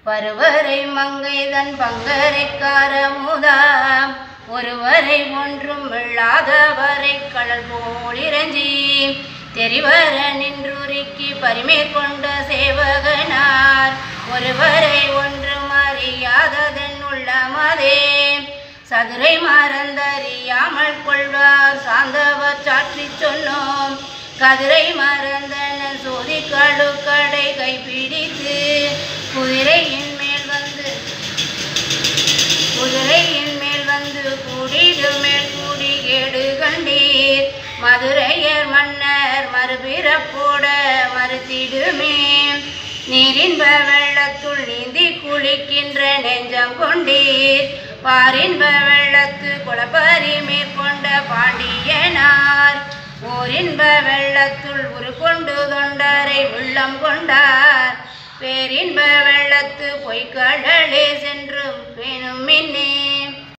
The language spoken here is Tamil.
பருவரை மங்கைதன் பங்கரைக்கார மூதாம் ஒருவரை ஒன்றும் இல்லாதவரை கடல் போல் இறஞ்சி தெரிவர நின்றுருக்கி பரிமேற்கொண்ட சேவகனார் ஒருவரை ஒன்றும் அறியாததன் உள்ளமதே சதுரை மறந்தறியாமல் கொள்வார் சார்ந்தவர் சாற்றி சொன்னோம் கதிரை மறந்தன சோதி கடுக்கடை கைப்பிடித்து குதிரையின் மேல் வந்து குதிரையின் மேல் வந்து கூடிடு மேல் கூடி கேடு கண்டீர் மதுரையர் மன்னர் மறுபிறப்போட மறுத்திடுமே நீரின்ப வெள்ளத்துள் நீந்தி குளிக்கின்ற நெஞ்சம் கொண்டீர் பாரின்ப வெள்ளத்து குளப்பரி மேற்கொண்ட பாண்டியனார் ஓரின்ப வெள்ளத்துள் உரு கொண்டு தொண்டரை உள்ளம் கொண்டார் பேரின்ப வெள்ளத்து பொய்க்கடலே சென்றும் பேணு